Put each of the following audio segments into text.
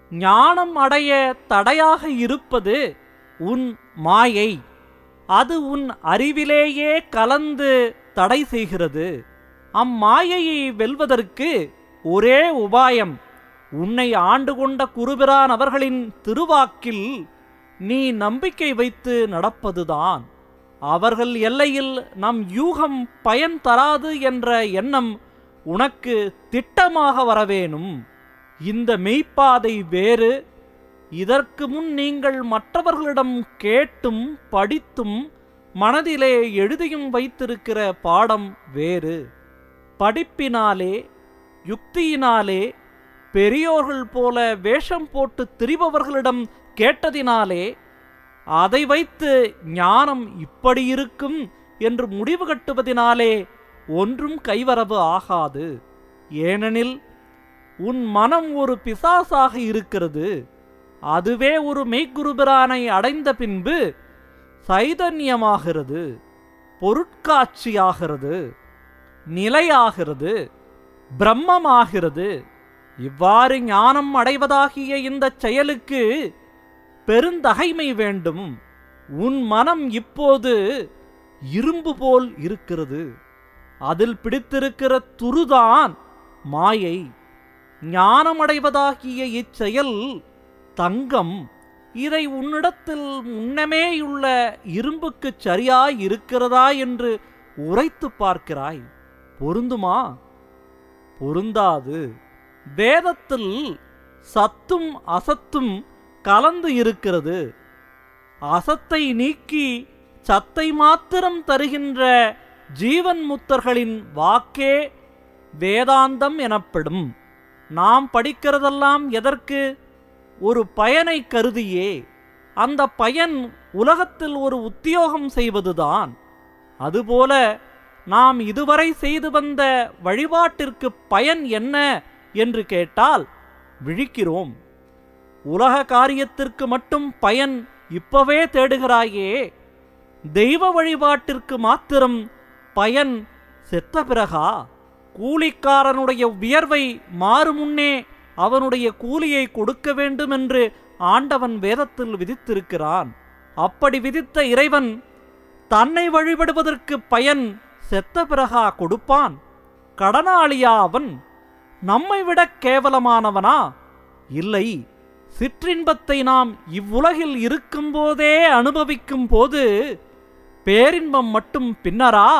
ஞானம் அடைய தடையாக இருப்பது உன் மாயை அது உன் அறிவிலேயே கலந்து தடை செய்கிறது அம்மாயையை வெல்வதற்கு ஒரே உபாயம் உன்னை ஆண்டு கொண்ட குருபிரான் அவர்களின் திருவாக்கில் நீ நம்பிக்கை வைத்து நடப்பதுதான் அவர்கள் எல்லையில் நம் யூகம் பயன் தராது என்ற எண்ணம் உனக்கு திட்டமாக வரவேணும் இந்த மெய்ப்பாதை வேறு இதற்கு முன் நீங்கள் மற்றவர்களிடம் கேட்டும் படித்தும் மனதிலே எழுதியும் வைத்திருக்கிற பாடம் வேறு படிப்பினாலே யுக்தியினாலே பெரியோர்கள் போல வேஷம் போட்டு திரிபவர்களிடம் கேட்டதினாலே அதை வைத்து ஞானம் இப்படி இருக்கும் என்று முடிவு கட்டுவதினாலே ஒன்றும் கைவரவு ஆகாது ஏனெனில் உன் மனம் ஒரு பிசாசாக இருக்கிறது அதுவே ஒரு மெய்க்குருபிரானை அடைந்த பின்பு சைதன்யமாகிறது பொருட்காட்சியாகிறது நிலையாகிறது பிரம்மமாகிறது இவ்வாறு ஞானம் அடைவதாகிய இந்த செயலுக்கு பெருந்தகைமை வேண்டும் உன் மனம் இப்போது இரும்பு போல் இருக்கிறது அதில் பிடித்திருக்கிற துருதான் மாயை ஞானமடைவதாகிய இச்செயல் தங்கம் இதை உன்னிடத்தில் முன்னமேயுள்ள இரும்புக்குச் சரியாய் இருக்கிறதா என்று உரைத்து பார்க்கிறாய் பொருந்துமா பொருந்தாது வேதத்தில் சத்தும் அசத்தும் கலந்து இருக்கிறது அசத்தை நீக்கி சத்தை மாத்திரம் தருகின்ற ஜீவன் முத்தர்களின் வாக்கே வேதாந்தம் எனப்படும் நாம் படிக்கிறதெல்லாம் எதற்கு ஒரு பயனை கருதியே அந்த பயன் உலகத்தில் ஒரு உத்தியோகம் செய்வதுதான் அதுபோல நாம் இதுவரை செய்து வந்த வழிபாட்டிற்கு பயன் என்ன என்று கேட்டால் விழிக்கிறோம் உலக காரியத்திற்கு மட்டும் பயன் இப்பவே தேடுகிறாயே தெய்வ வழிபாட்டிற்கு மாத்திரம் பயன் செத்த பிறகா கூலிக்காரனுடைய வியர்வை மாறுமுன்னே அவனுடைய கூலியை கொடுக்க வேண்டும் என்று ஆண்டவன் வேதத்தில் விதித்திருக்கிறான் அப்படி விதித்த இறைவன் தன்னை வழிபடுவதற்கு பயன் செத்த பிறகா கொடுப்பான் கடனாளியா அவன் நம்மை விட கேவலமானவனா இல்லை சிற்றின்பத்தை நாம் இவ்வுலகில் இருக்கும்போதே அனுபவிக்கும் போது பேரின்பம் மட்டும் பின்னரா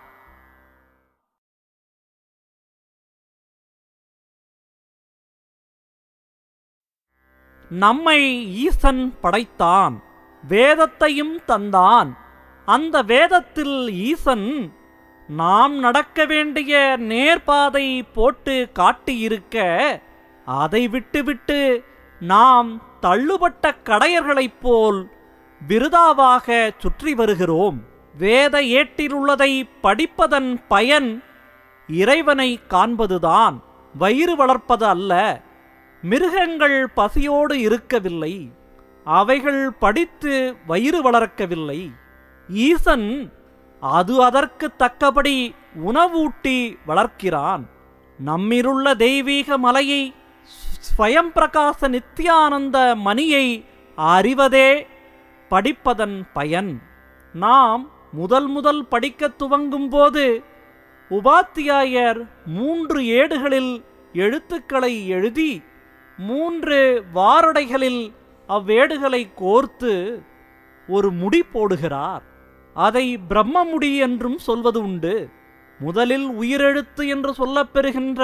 நம்மை ஈசன் படைத்தான் வேதத்தையும் தந்தான் அந்த வேதத்தில் ஈசன் நாம் நடக்க வேண்டிய நேர்பாதை போட்டு காட்டியிருக்க அதை விட்டுவிட்டு நாம் தள்ளுபட்ட கடையர்களைப் போல் விருதாவாக சுற்றி வருகிறோம் வேத ஏட்டிலுள்ளதை படிப்பதன் பயன் இறைவனை காண்பதுதான் வயிறு வளர்ப்பது அல்ல மிருகங்கள் பசியோடு இருக்கவில்லை அவைகள் படித்து வயிறு வளர்க்கவில்லை ஈசன் அது அதற்கு தக்கபடி உணவூட்டி வளர்க்கிறான் நம்மிலுள்ள தெய்வீக மலையை ஸ்வயம் பிரகாச நித்யானந்த மணியை அறிவதே படிப்பதன் பயன் நாம் முதல் முதல் படிக்கத் துவங்கும் போது உபாத்தியாயர் மூன்று ஏடுகளில் எழுத்துக்களை எழுதி மூன்று வாரடைகளில் அவ்வேடுகளை கோர்த்து ஒரு முடி போடுகிறார் அதை பிரம்ம முடி என்றும் சொல்வது உண்டு முதலில் உயிரெழுத்து என்று சொல்லப்பெறுகின்ற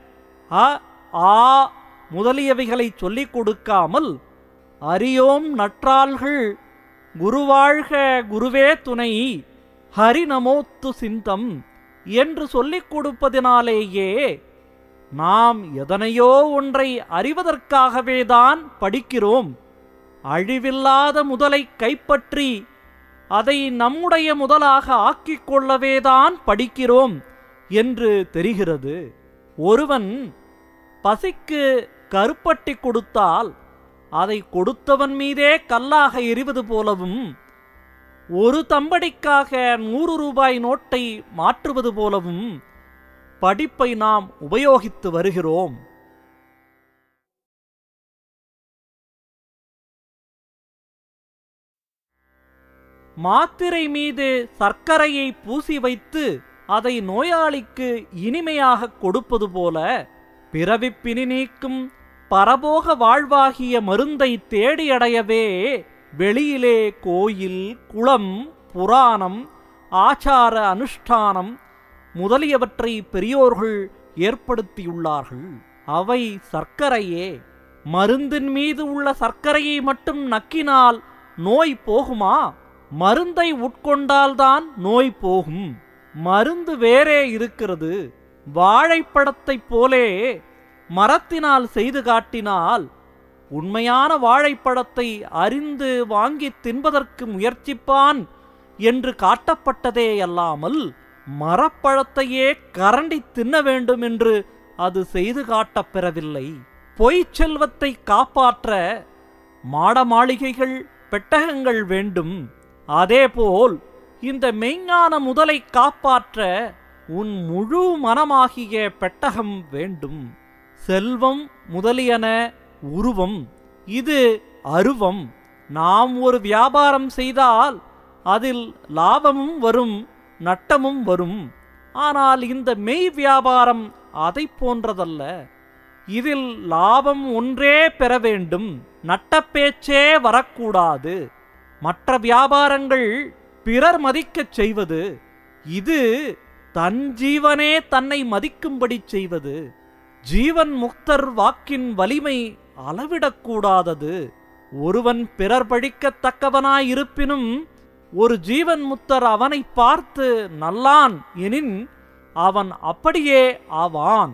அ ஆ முதலியவைகளை சொல்லிக் கொடுக்காமல் அறியோம் நற்றாள்கள் குருவாழ்க குருவே துணை ஹரிநமோத்து சிந்தம் என்று சொல்லிக் கொடுப்பதினாலேயே நாம் எதனையோ ஒன்றை அறிவதற்காகவேதான் படிக்கிறோம் அழிவில்லாத முதலை கைப்பற்றி அதை நம்முடைய முதலாக ஆக்கிக் கொள்ளவேதான் படிக்கிறோம் என்று தெரிகிறது ஒருவன் பசிக்கு கருப்பட்டி கொடுத்தால் அதை கொடுத்தவன் மீதே கல்லாக எறிவது போலவும் ஒரு தம்படிக்காக நூறு ரூபாய் நோட்டை மாற்றுவது போலவும் படிப்பை நாம் உபயோகித்து வருகிறோம் மாத்திரை மீது சர்க்கரையை பூசி வைத்து அதை நோயாளிக்கு இனிமையாக கொடுப்பது போல பிறவிப்பினி நீக்கும் பரபோக வாழ்வாகிய மருந்தை தேடியடையவே வெளியிலே கோயில் குளம் புராணம் ஆச்சார அனுஷ்டானம் முதலியவற்றை பெரியோர்கள் ஏற்படுத்தியுள்ளார்கள் அவை சர்க்கரையே மருந்தின் மீது உள்ள சர்க்கரையை மட்டும் நக்கினால் நோய் போகுமா மருந்தை உட்கொண்டால்தான் நோய் போகும் மருந்து வேறே இருக்கிறது வாழைப்பழத்தைப் போலே மரத்தினால் செய்து காட்டினால் உண்மையான வாழைப்பழத்தை அறிந்து வாங்கி தின்பதற்கு முயற்சிப்பான் என்று காட்டப்பட்டதே அல்லாமல் மரப்பழத்தையே கரண்டி தின்ன வேண்டும் என்று அது செய்து காட்டப் பெறவில்லை பொய்ச் செல்வத்தை காப்பாற்ற மாட மாளிகைகள் பெட்டகங்கள் வேண்டும் அதேபோல் இந்த மெய்ஞான முதலை காப்பாற்ற உன் முழு மனமாகிய பெட்டகம் வேண்டும் செல்வம் முதலியன உருவம் இது அருவம் நாம் ஒரு வியாபாரம் செய்தால் அதில் லாபமும் வரும் நட்டமும் வரும் ஆனால் இந்த மெய் வியாபாரம் அதை போன்றதல்ல இதில் லாபம் ஒன்றே பெற வேண்டும் நட்டப்பேச்சே வரக்கூடாது மற்ற வியாபாரங்கள் பிறர் மதிக்கச் செய்வது இது தன் ஜீவனே தன்னை மதிக்கும்படி செய்வது ஜீவன் முக்தர் வாக்கின் வலிமை அளவிடக்கூடாதது ஒருவன் பிறர் பழிக்கத்தக்கவனாயிருப்பினும் ஒரு ஜீவன் முத்தர் அவனை பார்த்து நல்லான் எனின் அவன் அப்படியே ஆவான்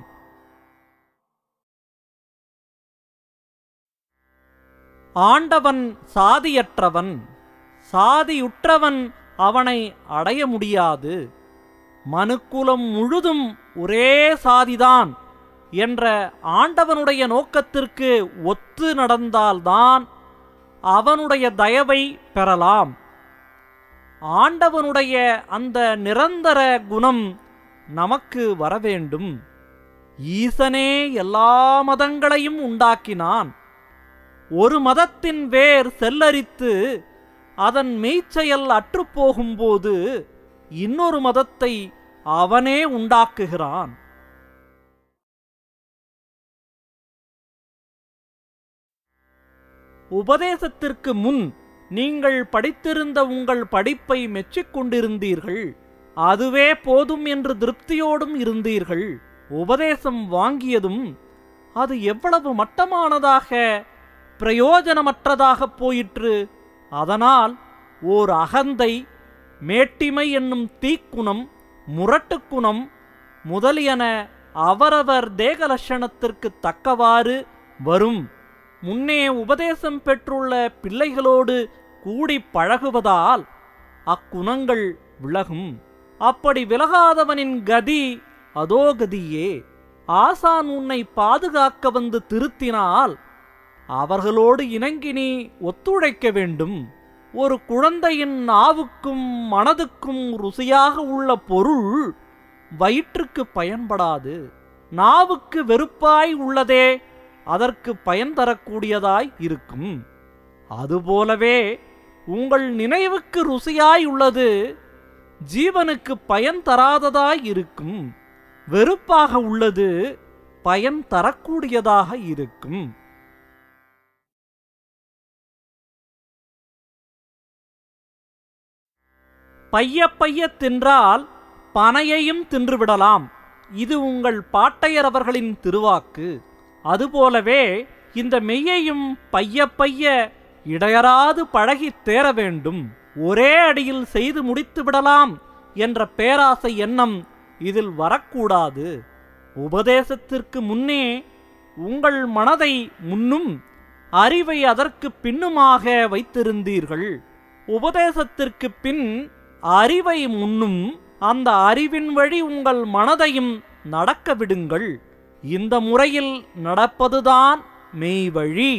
ஆண்டவன் சாதியற்றவன் சாதியுற்றவன் அவனை அடைய முடியாது மனுக்குலம் முழுதும் ஒரே சாதிதான் என்ற ஆண்டவனுடைய நோக்கத்திற்கு ஒத்து நடந்தால்தான் அவனுடைய தயவை பெறலாம் ஆண்டவனுடைய அந்த நிரந்தர குணம் நமக்கு வரவேண்டும் ஈசனே எல்லா மதங்களையும் உண்டாக்கினான் ஒரு மதத்தின் வேர் செல்லரித்து அதன் மெய்ச்செயல் அற்றுப்போகும்போது இன்னொரு மதத்தை அவனே உண்டாக்குகிறான் உபதேசத்திற்கு முன் நீங்கள் படித்திருந்த உங்கள் படிப்பை மெச்சிக் கொண்டிருந்தீர்கள் அதுவே போதும் என்று திருப்தியோடும் இருந்தீர்கள் உபதேசம் வாங்கியதும் அது எவ்வளவு மட்டமானதாக பிரயோஜனமற்றதாக போயிற்று அதனால் ஓர் அகந்தை மேட்டிமை என்னும் தீக்குணம் முரட்டுக்குணம் முதலியன அவரவர் தேக லட்சணத்திற்கு தக்கவாறு வரும் முன்னே உபதேசம் பெற்றுள்ள பிள்ளைகளோடு கூடி பழகுவதால் அக்குணங்கள் விலகும் அப்படி விலகாதவனின் கதி அதோ கதியே ஆசான் உன்னை பாதுகாக்க வந்து திருத்தினால் அவர்களோடு இணங்கி நீ ஒத்துழைக்க வேண்டும் ஒரு குழந்தையின் நாவுக்கும் மனதுக்கும் ருசியாக உள்ள பொருள் வயிற்றுக்கு பயன்படாது நாவுக்கு வெறுப்பாய் உள்ளதே அதற்கு பயன் தரக்கூடியதாய் இருக்கும் அதுபோலவே உங்கள் நினைவுக்கு ருசியாய் உள்ளது ஜீவனுக்கு பயன் தராததாய் இருக்கும் வெறுப்பாக உள்ளது பயன் தரக்கூடியதாக இருக்கும் பைய பைய தின்றால் பனையையும் தின்றுவிடலாம் இது உங்கள் பாட்டையர் அவர்களின் திருவாக்கு அதுபோலவே இந்த மெய்யையும் பைய பைய இடையராது பழகித் தேர வேண்டும் ஒரே அடியில் செய்து முடித்து விடலாம் என்ற பேராசை எண்ணம் இதில் வரக்கூடாது உபதேசத்திற்கு முன்னே உங்கள் மனதை முன்னும் அறிவை அதற்கு பின்னுமாக வைத்திருந்தீர்கள் உபதேசத்திற்கு பின் அறிவை முன்னும் அந்த அறிவின் வழி உங்கள் மனதையும் நடக்க விடுங்கள் இந்த முறையில் நடப்பதுதான் மெய்வழி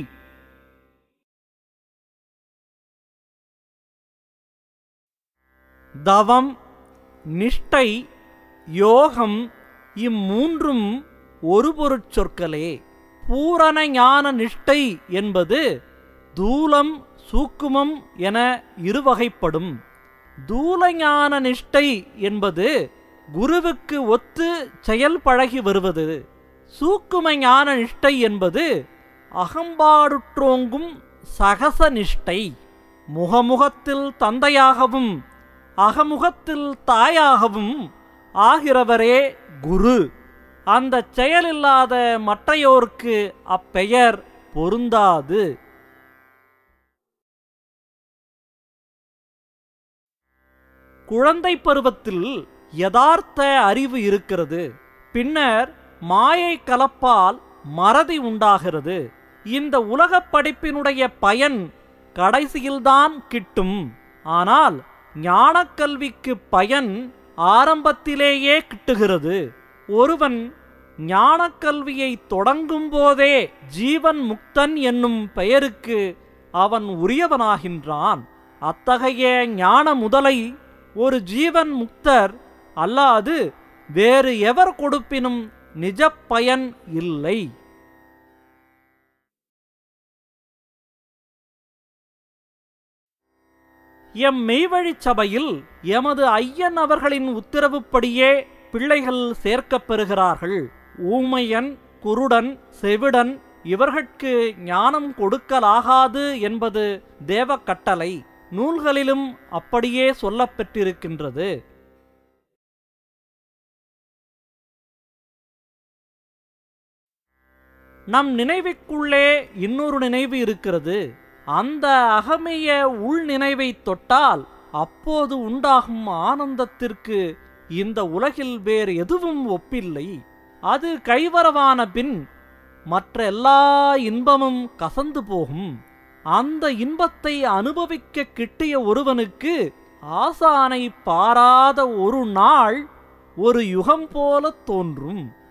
தவம் நிஷ்டை யோகம் இம்மூன்றும் ஒரு பொருட் சொற்களே பூரண ஞான நிஷ்டை என்பது தூலம் சூக்குமம் என இருவகைப்படும் தூலஞான நிஷ்டை என்பது குருவுக்கு ஒத்து செயல் பழகி வருவது சூக்கும ஞான நிஷ்டை என்பது அகம்பாடுற்றோங்கும் சகச நிஷ்டை முகமுகத்தில் தந்தையாகவும் அகமுகத்தில் தாயாகவும் ஆகிறவரே குரு அந்த செயலில்லாத மற்றையோர்க்கு அப்பெயர் பொருந்தாது குழந்தை பருவத்தில் யதார்த்த அறிவு இருக்கிறது பின்னர் மாயை கலப்பால் மறதி உண்டாகிறது இந்த உலகப் படிப்பினுடைய பயன் கடைசியில்தான் கிட்டும் ஆனால் ஞானக்கல்விக்கு பயன் ஆரம்பத்திலேயே கிட்டுகிறது ஒருவன் ஞானக்கல்வியை தொடங்கும் போதே ஜீவன் முக்தன் என்னும் பெயருக்கு அவன் உரியவனாகின்றான் அத்தகைய ஞான முதலை ஒரு ஜீவன் முக்தர் அல்லாது வேறு எவர் கொடுப்பினும் நிஜ பயன் இல்லை எம் மெய்வழிச் சபையில் எமது ஐயன் அவர்களின் உத்தரவுப்படியே பிள்ளைகள் சேர்க்கப் பெறுகிறார்கள் ஊமையன் குருடன் செவிடன் இவர்கட்கு ஞானம் கொடுக்கலாகாது என்பது தேவ கட்டளை நூல்களிலும் அப்படியே சொல்லப் பெற்றிருக்கின்றது நம் நினைவுக்குள்ளே இன்னொரு நினைவு இருக்கிறது அந்த அகமைய உள் நினைவை தொட்டால் அப்போது உண்டாகும் ஆனந்தத்திற்கு இந்த உலகில் வேறு எதுவும் ஒப்பில்லை அது கைவரவான பின் மற்ற எல்லா இன்பமும் கசந்து போகும் அந்த இன்பத்தை அனுபவிக்க கிட்டிய ஒருவனுக்கு ஆசானை பாராத ஒரு நாள் ஒரு யுகம் போல தோன்றும்